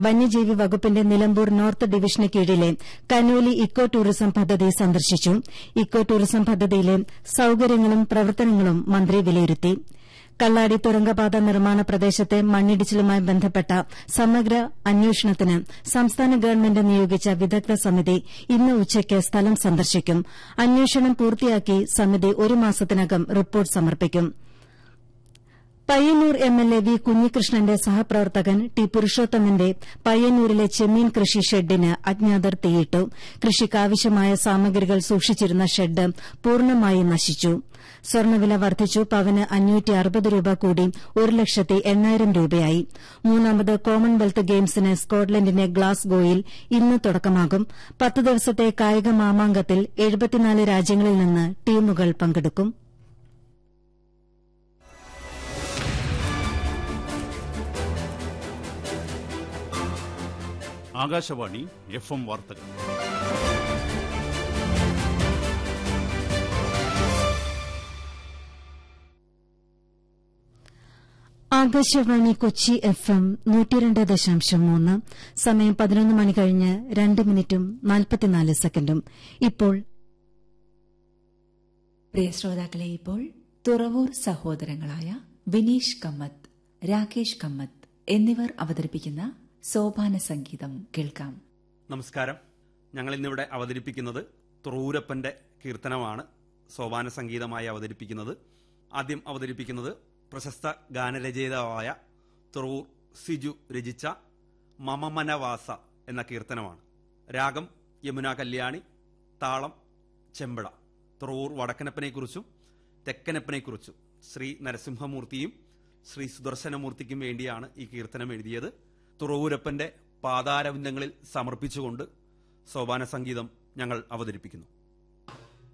വന്യജീവി വകുപ്പിന്റെ നിലമ്പൂർ നോർത്ത് ഡിവിഷന് കീഴിലെ കനോലി ഇക്കോ ടൂറിസം പദ്ധതി സന്ദർശിച്ചു ഇക്കോ ടൂറിസം പദ്ധതിയിലെ സൌകര്യങ്ങളും പ്രവർത്തനങ്ങളും മന്ത്രി വിലയിരുത്തി കള്ളാടി തുരങ്കപാത നിർമ്മാണ പ്രദേശത്തെ മണ്ണിടിച്ചിലുമായി ബന്ധപ്പെട്ട സമഗ്ര അന്വേഷണത്തിന് സംസ്ഥാന ഗവൺമെന്റ് നിയോഗിച്ച വിദഗ്ധ സമിതി ഇന്ന് ഉച്ചയ്ക്ക് സ്ഥലം സന്ദർശിക്കും അന്വേഷണം പൂർത്തിയാക്കി സമിതി ഒരു മാസത്തിനകം റിപ്പോർട്ട് സമർപ്പിക്കും Payyanur M L A V കുഞ്ഞികൃഷ്ണന്റെ സഹപ്രവർത്തകൻ ടി പുരുഷോത്തമന്റെ പയ്യന്നൂരിലെ ചെമ്മീൻ കൃഷി ഷെഡിന് അജ്ഞാതർ തീയിട്ടു കൃഷിക്കാവശ്യമായ സാമഗ്രികൾ സൂക്ഷിച്ചിരുന്ന ഷെഡ് പൂർണ്ണമായി നശിച്ചു സ്വർണ്ണവില വർദ്ധിച്ചു പവന് അഞ്ഞൂറ്റി അറുപത് രൂപ കൂടി ഒരു ലക്ഷത്തി എണ്ണായിരം രൂപയായി മൂന്നാമത് കോമൺവെൽത്ത് ഗെയിംസിന് സ്കോട്ട്ലൻഡിന്റെ ഗ്ലാസ്ഗോയിൽ ഇന്ന് തുടക്കമാകും പത്ത് ദിവസത്തെ കായിക മാമാങ്കത്തിൽ എഴുപത്തിനാല് രാജ്യങ്ങളിൽ നിന്ന് ടീമുകൾ പങ്കെടുക്കും ആകാശവാണി എഫ് എം വാർത്തകൾ ആകാശവാണി കൊച്ചി എഫ് എം നൂറ്റിരണ്ട് ദശാംശം മൂന്ന് സമയം പതിനൊന്ന് മണി കഴിഞ്ഞ് രണ്ട് മിനിറ്റും നാൽപ്പത്തിനാല് സെക്കൻഡും ഇപ്പോൾ പ്രിയ ശ്രോതാക്കളെ ഇപ്പോൾ തുറവൂർ സഹോദരങ്ങളായ വിനീഷ് കമ്മത്ത് രാകേഷ് കമ്മത്ത് എന്നിവർ അവതരിപ്പിക്കുന്ന സോപാന സംഗീതം കേൾക്കാം നമസ്കാരം ഞങ്ങൾ ഇന്നിവിടെ അവതരിപ്പിക്കുന്നത് തുറൂരപ്പന്റെ കീർത്തനമാണ് സോപാന സംഗീതമായി അവതരിപ്പിക്കുന്നത് ആദ്യം അവതരിപ്പിക്കുന്നത് പ്രശസ്ത ഗാനരചയിതാവായ തുറവൂർ സിജു രചിച്ച മമമനവാസ എന്ന കീർത്തനമാണ് രാഗം യമുന കല്യാണി താളം ചെമ്പട തുറവൂർ വടക്കനപ്പനെക്കുറിച്ചും തെക്കനപ്പനെക്കുറിച്ചും ശ്രീ നരസിംഹമൂർത്തിയും ശ്രീ സുദർശനമൂർത്തിക്കും വേണ്ടിയാണ് ഈ കീർത്തനം എഴുതിയത് തുറവൂരപ്പന്റെ പാതാരവിന്ദങ്ങളിൽ സമർപ്പിച്ചുകൊണ്ട് സോപാന സംഗീതം ഞങ്ങൾ അവതരിപ്പിക്കുന്നു